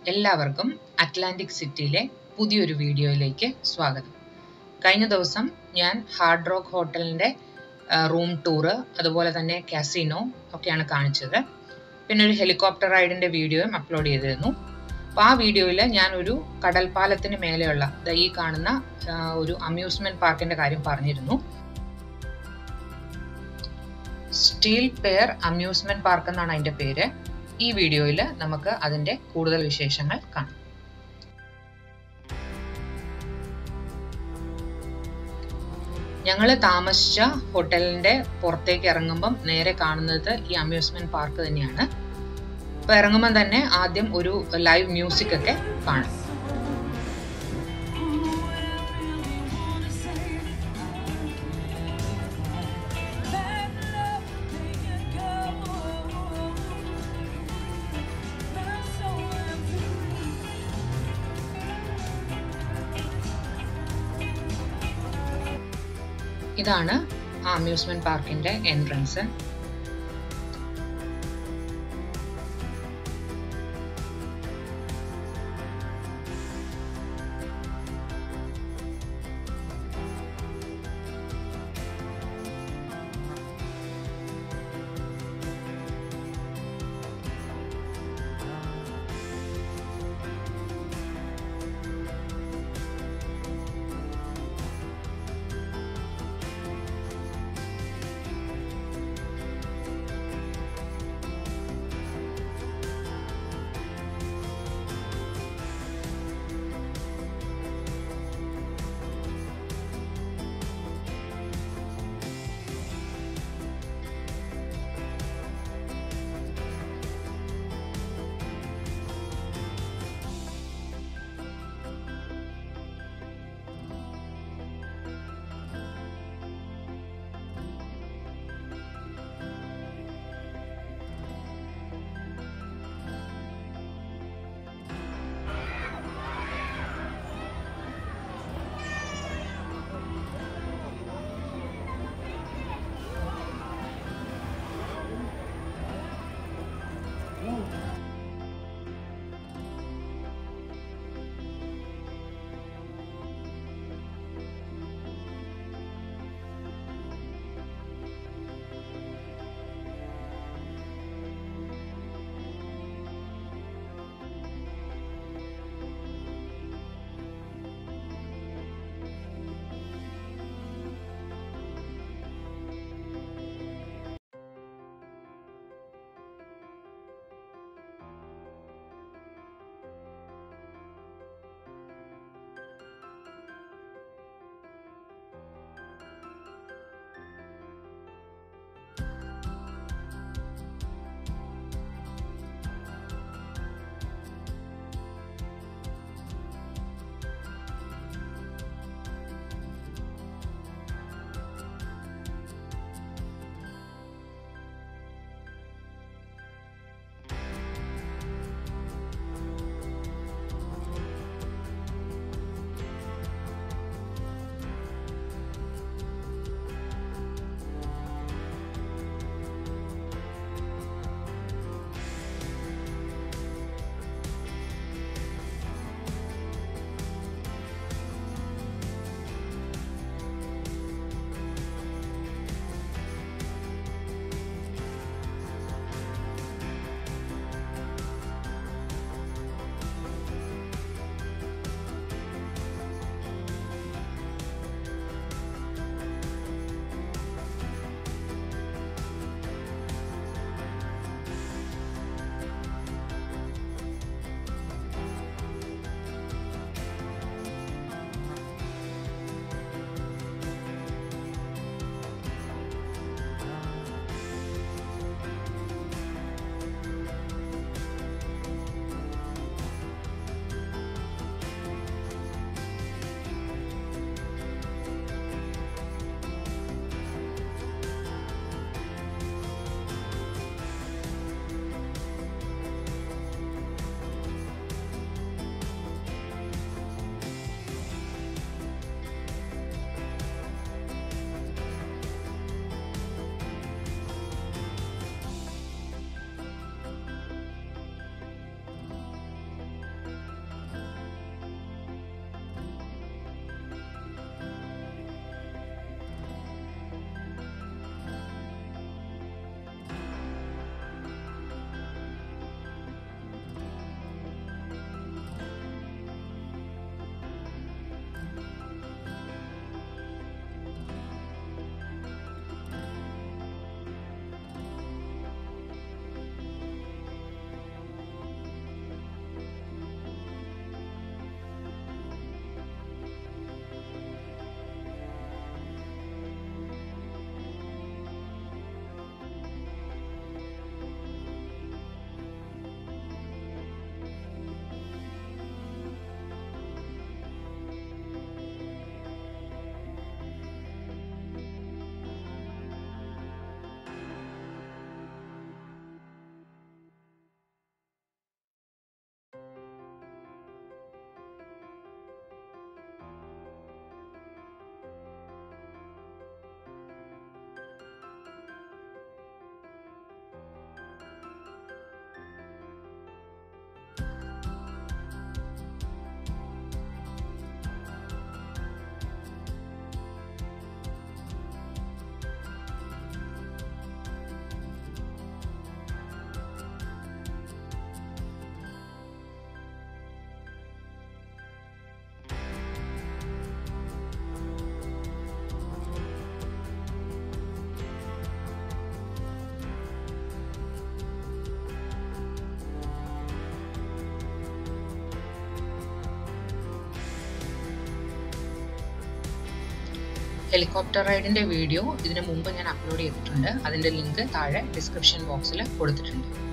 എല്ലാവർക്കും അറ്റ്ലാന്റിക് സിറ്റിയിലെ പുതിയൊരു വീഡിയോയിലേക്ക് സ്വാഗതം കഴിഞ്ഞ ദിവസം ഞാൻ ഹാർഡ് റോക്ക് ഹോട്ടലിൻ്റെ റൂം ടൂറ് അതുപോലെ തന്നെ കാസിനോ ഒക്കെയാണ് കാണിച്ചത് പിന്നെ ഒരു ഹെലികോപ്റ്റർ റൈഡിൻ്റെ വീഡിയോയും അപ്ലോഡ് ചെയ്തിരുന്നു അപ്പോൾ ആ വീഡിയോയിൽ ഞാൻ ഒരു കടൽപ്പാലത്തിന് മേലെയുള്ള ദാ ഈ കാണുന്ന ആ, ഒരു അമ്യൂസ്മെൻറ്റ് പാർക്കിൻ്റെ കാര്യം പറഞ്ഞിരുന്നു സ്റ്റീൽ പെയർ അമ്യൂസ്മെന്റ് പാർക്ക് എന്നാണ് അതിന്റെ പേര് ഈ വീഡിയോയിൽ നമുക്ക് അതിന്റെ കൂടുതൽ വിശേഷങ്ങൾ കാണാം ഞങ്ങൾ താമസിച്ച ഹോട്ടലിന്റെ പുറത്തേക്ക് ഇറങ്ങുമ്പം നേരെ കാണുന്നത് ഈ അമ്യൂസ്മെന്റ് പാർക്ക് തന്നെയാണ് അപ്പോൾ ഇറങ്ങുമ്പം തന്നെ ആദ്യം ഒരു ലൈവ് മ്യൂസിക് ഒക്കെ കാണും ഇതാണ് ആ അമ്യൂസ്മെന്റ് പാർക്കിന്റെ എൻട്രൻസ് ഹെലികോപ്റ്റർ റൈഡിൻ്റെ വീഡിയോ ഇതിനു മുമ്പ് ഞാൻ അപ്ലോഡ് ചെയ്തിട്ടുണ്ട് അതിൻ്റെ ലിങ്ക് താഴെ ഡിസ്ക്രിപ്ഷൻ ബോക്സിൽ കൊടുത്തിട്ടുണ്ട്